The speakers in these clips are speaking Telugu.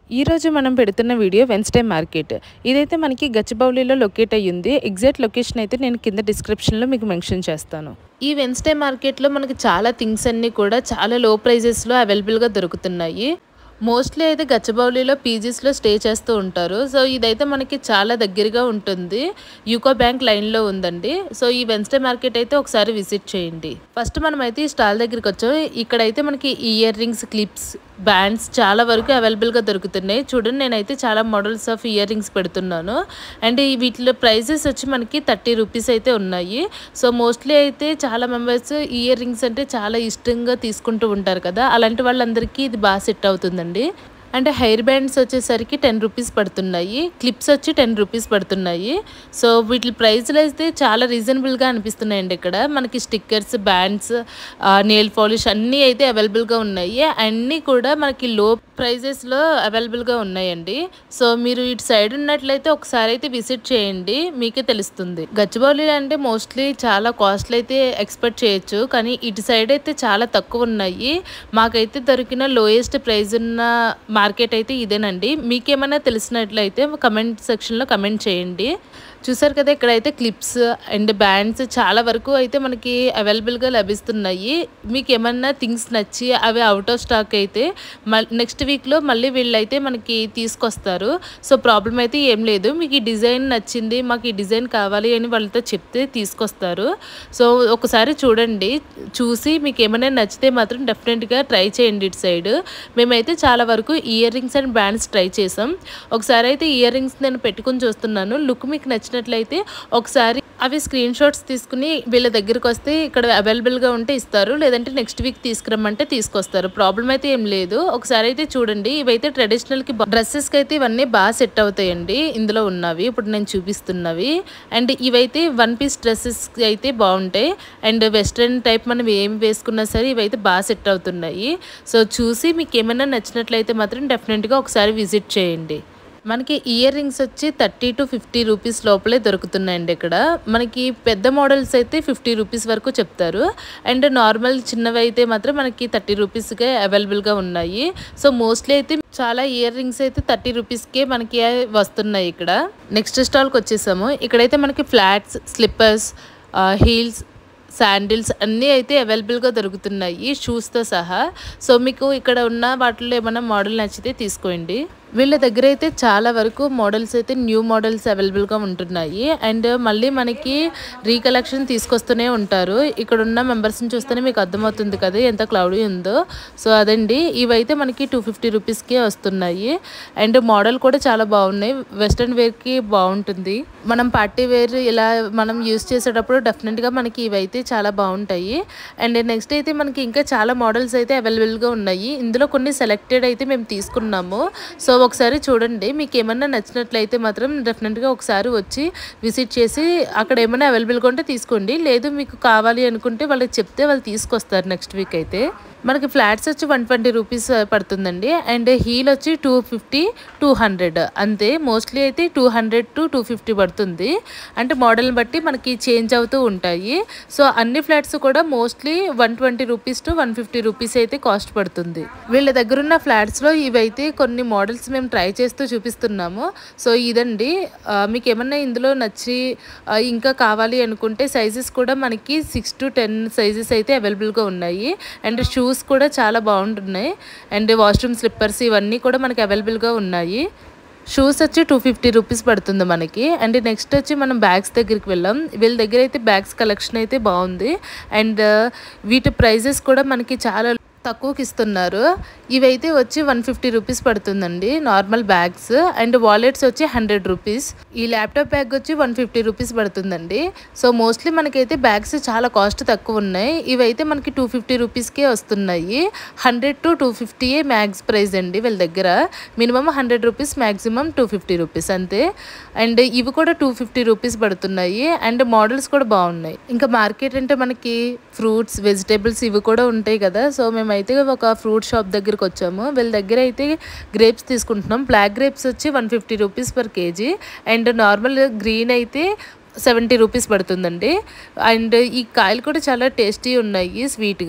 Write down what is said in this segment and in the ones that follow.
ఈరోజు మనం పెడుతున్న వీడియో వెన్స్డే మార్కెట్ ఇదైతే మనకి గచ్చిబౌలిలో లొకేట్ అయ్యింది ఎగ్జాక్ట్ లొకేషన్ అయితే నేను కింద డిస్క్రిప్షన్లో మీకు మెన్షన్ చేస్తాను ఈ వెన్స్డే మార్కెట్లో మనకి చాలా థింగ్స్ అన్నీ కూడా చాలా లో ప్రైజెస్లో అవైలబుల్గా దొరుకుతున్నాయి మోస్ట్లీ అయితే గచ్చబౌలిలో పీజీస్లో స్టే చేస్తూ ఉంటారు సో ఇదైతే మనకి చాలా దగ్గరగా ఉంటుంది యూకో బ్యాంక్ లైన్లో ఉందండి సో ఈ వెన్స్డే మార్కెట్ అయితే ఒకసారి విజిట్ చేయండి ఫస్ట్ మనం అయితే ఈ స్టాల్ దగ్గరికి వచ్చాం ఇక్కడైతే మనకి ఇయర్ రింగ్స్ క్లిప్స్ బ్యాండ్స్ చాలా వరకు అవైలబుల్గా దొరుకుతున్నాయి చూడండి నేనైతే చాలా మోడల్స్ ఆఫ్ ఇయర్ రింగ్స్ పెడుతున్నాను అండ్ ఈ వీటిలో ప్రైజెస్ వచ్చి మనకి థర్టీ రూపీస్ అయితే ఉన్నాయి సో మోస్ట్లీ అయితే చాలా మెంబర్స్ ఇయర్ రింగ్స్ అంటే చాలా ఇష్టంగా తీసుకుంటూ ఉంటారు కదా అలాంటి వాళ్ళందరికీ ఇది బాగా సెట్ అవుతుందండి అంటే హెయిర్ బ్యాండ్స్ వచ్చేసరికి టెన్ రూపీస్ పడుతున్నాయి క్లిప్స్ వచ్చి టెన్ రూపీస్ పడుతున్నాయి సో వీటి ప్రైస్లు అయితే చాలా రీజనబుల్గా అనిపిస్తున్నాయండి ఇక్కడ మనకి స్టిక్కర్స్ బ్యాండ్స్ నెయిల్ పాలిష్ అన్నీ అయితే అవైలబుల్గా ఉన్నాయి అన్నీ కూడా మనకి లో ప్రైజెస్లో అవైలబుల్గా ఉన్నాయండి సో మీరు ఇటు సైడ్ ఉన్నట్లయితే ఒకసారి అయితే విజిట్ చేయండి మీకే తెలుస్తుంది గచ్చిబౌలి అంటే మోస్ట్లీ చాలా కాస్ట్లు అయితే ఎక్స్పెక్ట్ చేయొచ్చు కానీ ఇటు సైడ్ అయితే చాలా తక్కువ ఉన్నాయి మాకైతే దొరికిన లోయెస్ట్ ప్రైస్ ఉన్న మార్కెట్ అయితే ఇదేనండి మీకేమైనా తెలిసినట్లయితే కమెంట్ సెక్షన్లో కమెంట్ చేయండి చూసారు కదా ఇక్కడైతే క్లిప్స్ అండ్ బ్యాండ్స్ చాలా వరకు అయితే మనకి అవైలబుల్గా లభిస్తున్నాయి మీకు ఏమన్నా థింగ్స్ నచ్చి అవి అవుట్ ఆఫ్ స్టాక్ అయితే నెక్స్ట్ వీక్లో మళ్ళీ వీళ్ళైతే మనకి తీసుకొస్తారు సో ప్రాబ్లం అయితే ఏం లేదు మీకు ఈ డిజైన్ నచ్చింది మాకు ఈ డిజైన్ కావాలి అని వాళ్ళతో చెప్తే తీసుకొస్తారు సో ఒకసారి చూడండి చూసి మీకు ఏమైనా నచ్చితే మాత్రం డెఫినెట్గా ట్రై చేయండి ఇటు సైడ్ మేమైతే చాలా వరకు earrings and bands try చేసాం ఒకసారి అయితే ఇయర్ రింగ్స్ నేను పెట్టుకుని చూస్తున్నాను లుక్ మీకు నచ్చినట్లయితే ఒకసారి అవి స్క్రీన్ షాట్స్ తీసుకుని వీళ్ళ దగ్గరికి వస్తే ఇక్కడ అవైలబుల్గా ఉంటే ఇస్తారు లేదంటే నెక్స్ట్ వీక్ తీసుకురమ్మంటే తీసుకొస్తారు ప్రాబ్లం అయితే ఏం లేదు ఒకసారి అయితే చూడండి ఇవైతే ట్రెడిషనల్కి డ్రెస్సెస్కి అయితే ఇవన్నీ బాగా సెట్ అవుతాయండి ఇందులో ఉన్నవి ఇప్పుడు నేను చూపిస్తున్నవి అండ్ ఇవైతే వన్ పీస్ డ్రెస్సెస్ అయితే బాగుంటాయి అండ్ వెస్ట్రన్ టైప్ మనం ఏం వేసుకున్నా సరే ఇవైతే బాగా సెట్ అవుతున్నాయి సో చూసి మీకు ఏమైనా నచ్చినట్లయితే మాత్రం డెఫినెట్గా ఒకసారి విజిట్ చేయండి మనకి ఇయర్ రింగ్స్ వచ్చి థర్టీ టు ఫిఫ్టీ రూపీస్ లోపలే దొరుకుతున్నాయండి ఇక్కడ మనకి పెద్ద మోడల్స్ అయితే ఫిఫ్టీ రూపీస్ వరకు చెప్తారు అండ్ నార్మల్ చిన్నవి అయితే మాత్రం మనకి థర్టీ రూపీస్కే అవైలబుల్గా ఉన్నాయి సో మోస్ట్లీ అయితే చాలా ఇయర్ రింగ్స్ అయితే థర్టీ రూపీస్కే మనకి వస్తున్నాయి ఇక్కడ నెక్స్ట్ స్టాల్కి వచ్చేసాము ఇక్కడైతే మనకి ఫ్లాట్స్ స్లిప్పర్స్ హీల్స్ శాండిల్స్ అన్నీ అయితే అవైలబుల్గా దొరుకుతున్నాయి షూస్తో సహా సో మీకు ఇక్కడ ఉన్న వాటిలో ఏమైనా మోడల్ నచ్చితే తీసుకోండి వీళ్ళ దగ్గర అయితే చాలా వరకు మోడల్స్ అయితే న్యూ మోడల్స్ అవైలబుల్గా ఉంటున్నాయి అండ్ మళ్ళీ మనకి రీకలెక్షన్ తీసుకొస్తూనే ఉంటారు ఇక్కడ ఉన్న మెంబర్స్ని చూస్తేనే మీకు అర్థమవుతుంది కదా ఎంత క్లౌడీ ఉందో సో అదండి ఇవైతే మనకి టూ ఫిఫ్టీ రూపీస్కే వస్తున్నాయి అండ్ మోడల్ కూడా చాలా బాగున్నాయి వెస్ట్రన్ వేర్కి బాగుంటుంది మనం పార్టీ వేర్ ఇలా మనం యూస్ చేసేటప్పుడు డెఫినెట్గా మనకి ఇవైతే చాలా బాగుంటాయి అండ్ నెక్స్ట్ అయితే మనకి ఇంకా చాలా మోడల్స్ అయితే అవైలబుల్గా ఉన్నాయి ఇందులో కొన్ని సెలెక్టెడ్ అయితే మేము తీసుకున్నాము సో ఒకసారి చూడండి మీకు ఏమన్నా నచ్చినట్లయితే మాత్రం డెఫినెట్గా ఒకసారి వచ్చి విజిట్ చేసి అక్కడ ఏమైనా అవైలబుల్గా ఉంటే తీసుకోండి లేదు మీకు కావాలి అనుకుంటే వాళ్ళకి చెప్తే వాళ్ళు తీసుకొస్తారు నెక్స్ట్ వీక్ అయితే మనకి ఫ్లాట్స్ వచ్చి వన్ ట్వంటీ రూపీస్ పడుతుందండి అండ్ హీల్ వచ్చి టూ ఫిఫ్టీ టూ హండ్రెడ్ అంతే మోస్ట్లీ అయితే two hundred to two fifty పడుతుంది అంటే మోడల్ని బట్టి మనకి చేంజ్ అవుతూ ఉంటాయి సో అన్ని ఫ్లాట్స్ కూడా mostly one twenty rupees to one fifty rupees అయితే కాస్ట్ పడుతుంది వీళ్ళ దగ్గర ఉన్న ఫ్లాట్స్లో ఇవైతే కొన్ని మోడల్స్ మేము ట్రై చేస్తూ చూపిస్తున్నాము సో ఇదండి మీకు ఏమన్నా ఇందులో నచ్చి ఇంకా కావాలి అనుకుంటే సైజెస్ కూడా మనకి సిక్స్ టు టెన్ సైజెస్ అయితే అవైలబుల్గా ఉన్నాయి అండ్ షూస్ కూడా చాలా బాగుంటున్నాయి అండ్ వాష్రూమ్ స్లిప్పర్స్ ఇవన్నీ కూడా మనకి అవైలబుల్గా ఉన్నాయి షూస్ వచ్చి టూ ఫిఫ్టీ రూపీస్ పడుతుంది మనకి అండ్ నెక్స్ట్ వచ్చి మనం బ్యాగ్స్ దగ్గరికి వెళ్ళాం వీళ్ళ దగ్గర అయితే బ్యాగ్స్ కలెక్షన్ అయితే బాగుంది అండ్ వీటి ప్రైజెస్ కూడా మనకి చాలా తక్కువకి ఇస్తున్నారు ఇవైతే వచ్చి వన్ ఫిఫ్టీ రూపీస్ పడుతుందండి నార్మల్ బ్యాగ్స్ అండ్ వాలెట్స్ వచ్చి హండ్రెడ్ రూపీస్ ఈ ల్యాప్టాప్ బ్యాగ్ వచ్చి వన్ ఫిఫ్టీ రూపీస్ పడుతుందండి సో మోస్ట్లీ మనకైతే బ్యాగ్స్ చాలా కాస్ట్ తక్కువ ఉన్నాయి ఇవైతే మనకి టూ ఫిఫ్టీ రూపీస్కే వస్తున్నాయి హండ్రెడ్ టు టూ ఫిఫ్టీయే మ్యాక్స్ ప్రైస్ అండి వీళ్ళ దగ్గర minimum hundred rupees maximum two fifty rupees అంతే అండ్ ఇవి కూడా టూ ఫిఫ్టీ రూపీస్ పడుతున్నాయి అండ్ మోడల్స్ కూడా బాగున్నాయి ఇంకా మార్కెట్ అంటే మనకి ఫ్రూట్స్ వెజిటేబుల్స్ ఇవి కూడా ఉంటాయి కదా సో మేమైతే ఒక ఫ్రూట్ షాప్ దగ్గరికి వచ్చాము వీళ్ళ దగ్గర అయితే గ్రేప్స్ తీసుకుంటున్నాం బ్లాక్ గ్రేప్స్ వచ్చి one fifty rupees per KG and normal green అయితే సెవెంటీ రూపీస్ పడుతుందండి అండ్ ఈ కాయలు కూడా చాలా టేస్టీ ఉన్నాయి స్వీట్గా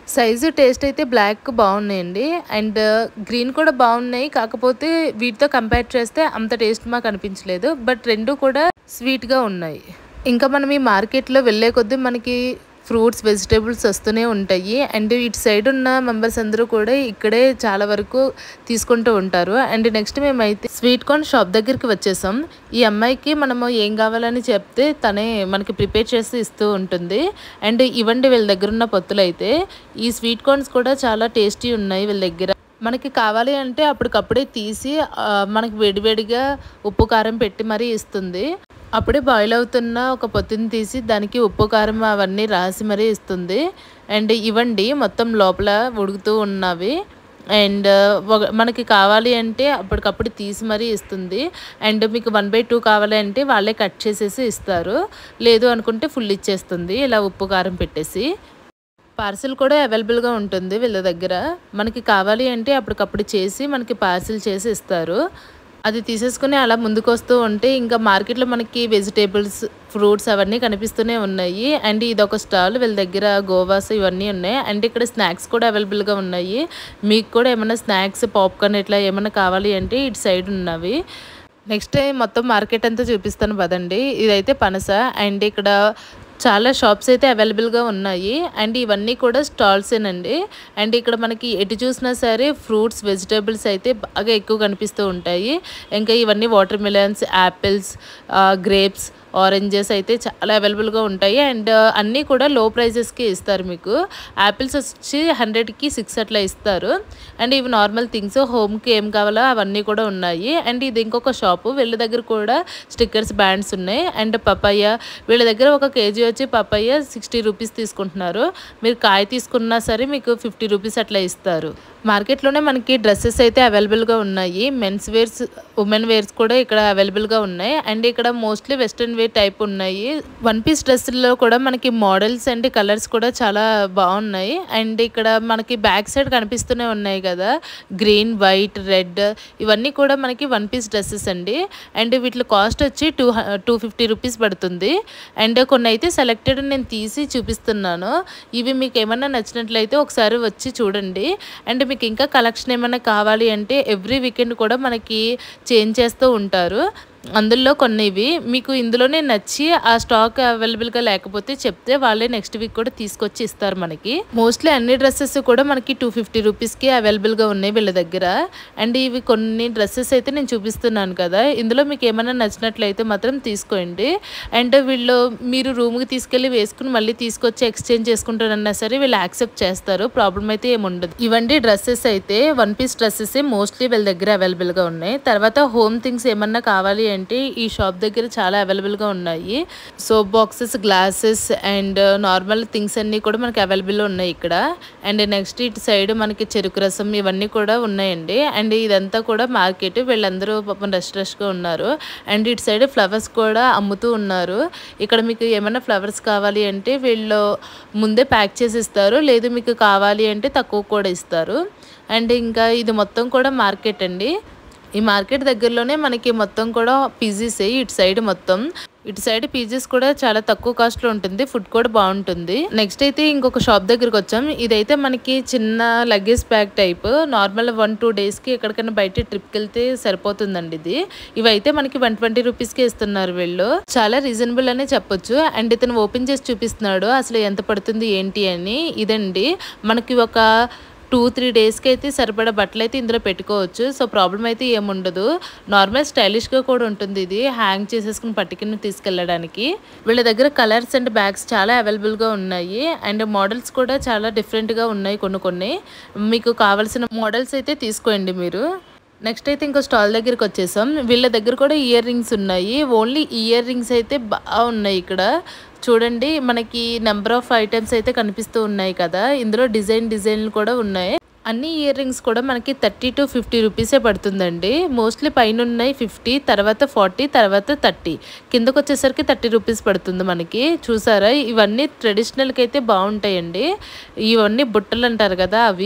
సైజు టేస్ట్ అయితే బ్లాక్ బాగున్నాయండి అండ్ గ్రీన్ కూడా బాగున్నాయి కాకపోతే వీటితో కంపేర్ చేస్తే అంత టేస్ట్ మాకు అనిపించలేదు బట్ రెండు కూడా స్వీట్గా ఉన్నాయి ఇంకా మనం ఈ మార్కెట్లో వెళ్ళే కొద్దీ మనకి ఫ్రూట్స్ వెజిటేబుల్స్ వస్తూనే ఉంటాయి అండ్ ఇటు సైడ్ ఉన్న మెంబర్స్ అందరూ కూడా ఇక్కడే చాలా వరకు తీసుకుంటూ ఉంటారు అండ్ నెక్స్ట్ మేమైతే స్వీట్ కార్న్ షాప్ దగ్గరికి వచ్చేసాం ఈ అమ్మాయికి మనము ఏం కావాలని చెప్తే తనే మనకి ప్రిపేర్ చేసి ఇస్తూ ఉంటుంది అండ్ ఇవ్వండి వీళ్ళ దగ్గర ఉన్న పొత్తులు అయితే ఈ స్వీట్ కార్న్స్ కూడా చాలా టేస్టీ ఉన్నాయి వీళ్ళ దగ్గర మనకి కావాలి అంటే అప్పటికప్పుడే తీసి ఆ, మనకి వేడివేడిగా ఉప్పు కారం పెట్టి మరీ ఇస్తుంది అప్పుడే బాయిల్ అవుతున్న ఒక పొత్తిని తీసి దానికి ఉప్పు కారం అవన్నీ రాసి మరీ ఇస్తుంది అండ్ ఇవ్వండి మొత్తం లోపల ఉడుకుతూ ఉన్నవి అండ్ ఒక- మనకి కావాలి అంటే అప్పటికప్పుడు తీసి మరీ ఇస్తుంది అండ్ మీకు వన్ బై టూ కావాలి అంటే వాళ్ళే కట్ చేసేసి ఇస్తారు లేదు అనుకుంటే ఫుల్ ఇచ్చేస్తుంది ఇలా ఉప్పు కారం పెట్టేసి పార్సిల్ కూడా అవైలబుల్గా ఉంటుంది వీళ్ళ దగ్గర మనకి కావాలి అంటే అప్పటికప్పుడు చేసి మనకి పార్సిల్ చేసి ఇస్తారు అది తీసేసుకుని అలా ముందుకు వస్తూ ఉంటే ఇంకా మార్కెట్లో మనకి వెజిటేబుల్స్ ఫ్రూట్స్ అవన్నీ కనిపిస్తూనే ఉన్నాయి అండ్ ఇది ఒక స్టాల్ వీళ్ళ దగ్గర గోవాస్ ఇవన్నీ ఉన్నాయి అండ్ ఇక్కడ స్నాక్స్ కూడా అవైలబుల్గా ఉన్నాయి మీకు కూడా ఏమైనా స్నాక్స్ పాప్కార్న్ ఇట్లా ఏమైనా కావాలి అంటే ఇటు సైడ్ ఉన్నవి నెక్స్ట్ మొత్తం మార్కెట్ అంతా చూపిస్తాను పదండి ఇదైతే పనస అండ్ ఇక్కడ చాలా షాప్స్ అయితే అవైలబుల్గా ఉన్నాయి అండ్ ఇవన్నీ కూడా స్టాల్సేనండి అండ్ ఇక్కడ మనకి ఎటు చూసినా సరే ఫ్రూట్స్ వెజిటేబుల్స్ అయితే బాగా ఎక్కువ కనిపిస్తూ ఉంటాయి ఇంకా ఇవన్నీ watermelons apples grapes oranges అయితే చాలా అవైలబుల్గా ఉంటాయి అండ్ అన్నీ కూడా లో ప్రైజెస్కి ఇస్తారు మీకు యాపిల్స్ వచ్చి హండ్రెడ్కి సిక్స్ అట్లా ఇస్తారు అండ్ ఇవి నార్మల్ థింగ్స్ హోమ్కి ఏం కావాలో అవన్నీ కూడా ఉన్నాయి అండ్ ఇది ఇంకొక షాపు వీళ్ళ దగ్గర కూడా స్టిక్కర్స్ బ్యాండ్స్ ఉన్నాయి అండ్ పపాయ వీళ్ళ దగ్గర ఒక కేజీ వచ్చి పపాయ సిక్స్టీ రూపీస్ తీసుకుంటున్నారు మీరు కాయ తీసుకున్నా సరే మీకు ఫిఫ్టీ రూపీస్ అట్లా ఇస్తారు మార్కెట్లోనే మనకి డ్రెస్సెస్ అయితే అవైలబుల్గా ఉన్నాయి మెన్స్ వేర్స్ ఉమెన్ వేర్స్ కూడా ఇక్కడ అవైలబుల్గా ఉన్నాయి అండ్ ఇక్కడ మోస్ట్లీ వెస్ట్రన్ వేర్ టైప్ ఉన్నాయి వన్ పీస్ డ్రెస్సుల్లో కూడా మనకి మోడల్స్ అండ్ కలర్స్ కూడా చాలా బాగున్నాయి అండ్ ఇక్కడ మనకి బ్యాక్ సైడ్ కనిపిస్తూనే ఉన్నాయి కదా గ్రీన్ వైట్ రెడ్ ఇవన్నీ కూడా మనకి వన్ పీస్ డ్రెస్సెస్ అండి అండ్ వీటి కాస్ట్ వచ్చి టూ టూ ఫిఫ్టీ రూపీస్ పడుతుంది అండ్ కొన్ని అయితే సెలెక్టెడ్ నేను తీసి చూపిస్తున్నాను ఇవి మీకు ఏమన్నా నచ్చినట్లయితే ఒకసారి వచ్చి చూడండి అండ్ మీకు ఇంకా కలెక్షన్ ఏమైనా కావాలి అంటే ఎవ్రీ వీకెండ్ కూడా మనకి చేంజ్ చేస్తూ ఉంటారు అందులో కొన్ని ఇవి మీకు ఇందులోనే నచ్చి ఆ స్టాక్ అవైలబుల్గా లేకపోతే చెప్తే వాళ్ళే నెక్స్ట్ వీక్ కూడా తీసుకొచ్చి ఇస్తారు మనకి మోస్ట్లీ అన్ని డ్రెస్సెస్ కూడా మనకి టూ ఫిఫ్టీ రూపీస్కి అవైలబుల్గా ఉన్నాయి వీళ్ళ దగ్గర అండ్ ఇవి కొన్ని డ్రెస్సెస్ అయితే నేను చూపిస్తున్నాను కదా ఇందులో మీకు ఏమైనా నచ్చినట్లయితే మాత్రం తీసుకోండి అండ్ వీళ్ళు మీరు రూమ్కి తీసుకెళ్ళి వేసుకుని మళ్ళీ తీసుకొచ్చి ఎక్స్చేంజ్ చేసుకుంటారన్నా సరే వీళ్ళు యాక్సెప్ట్ చేస్తారు ప్రాబ్లం అయితే ఏమి ఉండదు ఇవండి డ్రెస్సెస్ అయితే వన్ పీస్ డ్రెస్సెస్ మోస్ట్లీ వీళ్ళ దగ్గర అవైలబుల్గా ఉన్నాయి తర్వాత హోమ్ థింగ్స్ ఏమన్నా కావాలి అంటే ఈ షాప్ దగ్గర చాలా అవైలబుల్గా ఉన్నాయి soap boxes glasses and normal things అన్నీ కూడా మనకి అవైలబుల్ ఉన్నాయి ఇక్కడ అండ్ నెక్స్ట్ ఇటు సైడ్ మనకి చెరుకు రసం ఇవన్నీ కూడా ఉన్నాయండి అండ్ ఇదంతా కూడా మార్కెట్ వీళ్ళందరూ పాపం రష్ రష్గా ఉన్నారు అండ్ ఇటు సైడ్ ఫ్లవర్స్ కూడా అమ్ముతూ ఉన్నారు ఇక్కడ మీకు ఏమైనా ఫ్లవర్స్ కావాలి అంటే వీళ్ళు ముందే ప్యాక్ చేసి ఇస్తారు లేదు మీకు కావాలి అంటే తక్కువ కూడా ఇస్తారు అండ్ ఇంకా ఇది మొత్తం కూడా మార్కెట్ అండి ఈ మార్కెట్ దగ్గరలోనే మనకి మొత్తం కూడా పీజీస్ ఇటు సైడ్ మొత్తం ఇటు సైడ్ పీజీస్ కూడా చాలా తక్కువ కాస్ట్లో ఉంటుంది ఫుడ్ కూడా బాగుంటుంది నెక్స్ట్ అయితే ఇంకొక షాప్ దగ్గరికి వచ్చాం ఇదైతే మనకి చిన్న luggage bag type normal one two డేస్కి ఎక్కడికైనా బయట ట్రిప్కి వెళ్తే సరిపోతుందండి ఇది ఇవైతే మనకి వన్ ట్వంటీ రూపీస్కి ఇస్తున్నారు వీళ్ళు చాలా రీజనబుల్ అనే చెప్పొచ్చు అండ్ ఇతను ఓపెన్ చేసి చూపిస్తున్నాడు అసలు ఎంత పడుతుంది ఏంటి అని ఇదండి మనకి ఒక టూ త్రీ డేస్కి అయితే సరిపడా బట్టలు అయితే ఇందులో పెట్టుకోవచ్చు సో ప్రాబ్లం అయితే ఏముండదు నార్మల్ స్టైలిష్గా కూడా ఉంటుంది ఇది హ్యాంగ్ చేసేసుకుని పట్టుకుని తీసుకెళ్ళడానికి వీళ్ళ దగ్గర కలర్స్ అండ్ బ్యాగ్స్ చాలా అవైలబుల్గా ఉన్నాయి అండ్ మోడల్స్ కూడా చాలా డిఫరెంట్గా ఉన్నాయి కొన్ని కొన్ని మీకు కావాల్సిన మోడల్స్ అయితే తీసుకోండి మీరు నెక్స్ట్ అయితే ఇంకో స్టాల్ దగ్గరికి వచ్చేసాం వీళ్ళ దగ్గర కూడా ఇయర్ రింగ్స్ ఉన్నాయి ఓన్లీ ఇయర్ రింగ్స్ అయితే బాగా ఉన్నాయి ఇక్కడ చూడండి మనకి నెంబర్ ఆఫ్ ఐటమ్స్ అయితే కనిపిస్తూ ఉన్నాయి కదా ఇందులో డిజైన్ డిజైన్లు కూడా ఉన్నాయి అన్ని ఇయర్ రింగ్స్ కూడా మనకి థర్టీ టు ఫిఫ్టీ రూపీసే పడుతుందండి మోస్ట్లీ పైన ఉన్నాయి ఫిఫ్టీ తర్వాత ఫార్టీ తర్వాత థర్టీ కిందకు వచ్చేసరికి థర్టీ రూపీస్ పడుతుంది మనకి చూసారా ఇవన్నీ ట్రెడిషనల్కి అయితే బాగుంటాయండి ఇవన్నీ బుట్టలు అంటారు కదా అవి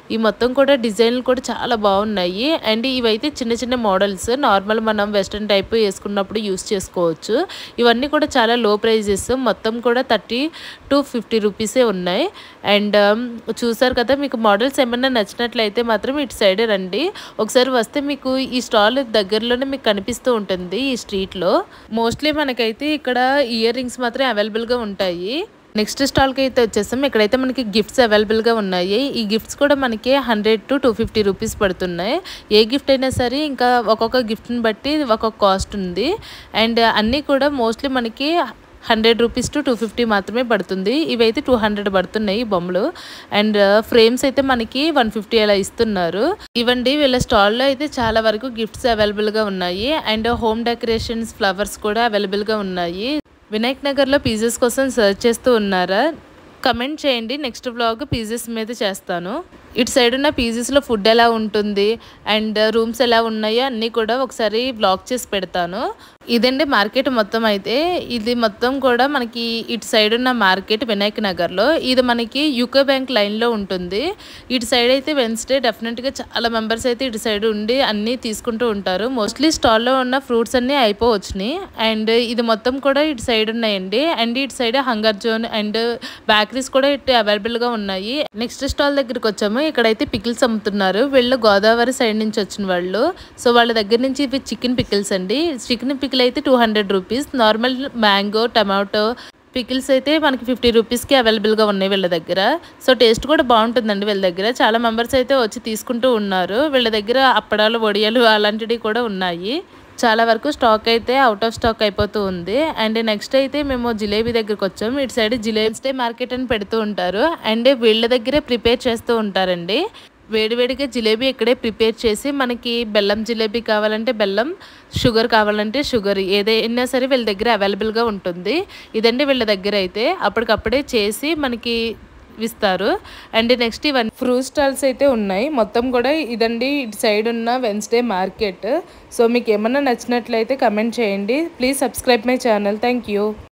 ఈ మొత్తం కూడా డిజైన్లు కూడా చాలా బాగున్నాయి అండ్ ఇవైతే చిన్న చిన్న మోడల్స్ నార్మల్ మనం వెస్ట్రన్ టైప్ వేసుకున్నప్పుడు యూస్ చేసుకోవచ్చు ఇవన్నీ కూడా చాలా లో ప్రైజెస్ మొత్తం కూడా థర్టీ టు ఫిఫ్టీ రూపీసే ఉన్నాయి అండ్ చూసారు కదా మీకు మోడల్స్ ఏమైనా నచ్చినట్లయితే మాత్రం ఇటు సైడ్ రండి ఒకసారి వస్తే మీకు ఈ స్టాల్ దగ్గరలోనే మీకు కనిపిస్తూ ఉంటుంది ఈ స్ట్రీట్లో మోస్ట్లీ మనకైతే ఇక్కడ ఇయర్ రింగ్స్ మాత్రం అవైలబుల్గా ఉంటాయి నెక్స్ట్ స్టాల్కి అయితే వచ్చేసాం ఇక్కడైతే మనకి గిఫ్ట్స్ అవైలబుల్గా ఉన్నాయి ఈ గిఫ్ట్స్ కూడా మనకి hundred to two fifty rupees పడుతున్నాయి ఏ గిఫ్ట్ అయినా సరే ఇంకా ఒక్కొక్క గిఫ్ట్ని బట్టి ఒక్కొక్క కాస్ట్ ఉంది అండ్ అన్నీ కూడా మోస్ట్లీ మనకి hundred rupees to two fifty మాత్రమే పడుతుంది ఇవైతే టూ హండ్రెడ్ పడుతున్నాయి ఈ బొమ్మలు అండ్ ఫ్రేమ్స్ అయితే మనకి వన్ ఫిఫ్టీ అలా ఇస్తున్నారు ఇవ్వండి వీళ్ళ స్టాల్లో అయితే చాలా వరకు గిఫ్ట్స్ అవైలబుల్గా ఉన్నాయి అండ్ హోమ్ డెకరేషన్స్ ఫ్లవర్స్ కూడా అవైలబుల్గా ఉన్నాయి వినాయక్ నగర్లో పీజెస్ కోసం సెర్చ్ చేస్తూ ఉన్నారా కమెంట్ చేయండి నెక్స్ట్ బ్లాగ్ పీజెస్ మీద చేస్తాను ఇటు సైడ్ ఉన్న పీజెస్లో ఫుడ్ ఎలా ఉంటుంది అండ్ రూమ్స్ ఎలా ఉన్నాయో అన్నీ కూడా ఒకసారి బ్లాగ్ చేసి పెడతాను ఇదండి మార్కెట్ మొత్తం అయితే ఇది మొత్తం కూడా మనకి ఇటు సైడ్ ఉన్న మార్కెట్ వినాయక్ నగర్లో ఇది మనకి యూకో బ్యాంక్ లైన్లో ఉంటుంది ఇటు సైడ్ అయితే వెన్స్డే డెఫినెట్గా చాలా మెంబర్స్ అయితే ఇటు సైడ్ ఉండి అన్నీ తీసుకుంటూ ఉంటారు మోస్ట్లీ స్టాల్లో ఉన్న ఫ్రూట్స్ అన్నీ అయిపోవచ్చినాయి అండ్ ఇది మొత్తం కూడా ఇటు సైడ్ ఉన్నాయండి అండ్ ఇటు side hunger zone and bakeries కూడా ఇటు అవైలబుల్గా ఉన్నాయి నెక్స్ట్ స్టాల్ దగ్గరికి వచ్చాము ఇక్కడైతే పికిల్స్ అమ్ముతున్నారు వీళ్ళు గోదావరి సైడ్ నుంచి వచ్చిన వాళ్ళు సో వాళ్ళ దగ్గర నుంచి ఇవి చికెన్ పికిల్స్ అండి చికెన్ పికిల్ అయితే two hundred rupees normal mango tomato pickles అయితే మనకి ఫిఫ్టీ రూపీస్కి అవైలబుల్గా ఉన్నాయి వీళ్ళ దగ్గర సో టేస్ట్ కూడా బాగుంటుందండి వీళ్ళ దగ్గర చాలా మెంబర్స్ అయితే వచ్చి తీసుకుంటూ ఉన్నారు వీళ్ళ దగ్గర అప్పడాలు వడియాలు అలాంటివి కూడా ఉన్నాయి చాలా వరకు స్టాక్ అయితే అవుట్ ఆఫ్ స్టాక్ అయిపోతూ ఉంది అండ్ నెక్స్ట్ అయితే మేము జిలేబీ దగ్గరికి వచ్చాము ఇటు సైడ్ జిలేబీ స్టే మార్కెట్ అని పెడుతూ ఉంటారు అండ్ వీళ్ళ దగ్గరే ప్రిపేర్ చేస్తూ ఉంటారండి వేడివేడిగా జిలేబీ ఇక్కడే ప్రిపేర్ చేసి మనకి బెల్లం జిలేబీ కావాలంటే బెల్లం షుగర్ కావాలంటే షుగర్ ఏదైనా సరే వీళ్ళ దగ్గర అవైలబుల్గా ఉంటుంది ఇదండి వీళ్ళ దగ్గర అయితే అప్పటికప్పుడే చేసి మనకి ఇస్తారు అండ్ నెక్స్ట్ ఇవన్నీ ఫ్రూట్ స్టాల్స్ అయితే ఉన్నాయి మొత్తం కూడా ఇదండి ఇటు సైడ్ ఉన్న వెన్స్డే మార్కెట్ సో మీకు ఏమన్నా నచ్చినట్లయితే కమెంట్ చేయండి please subscribe my channel thank you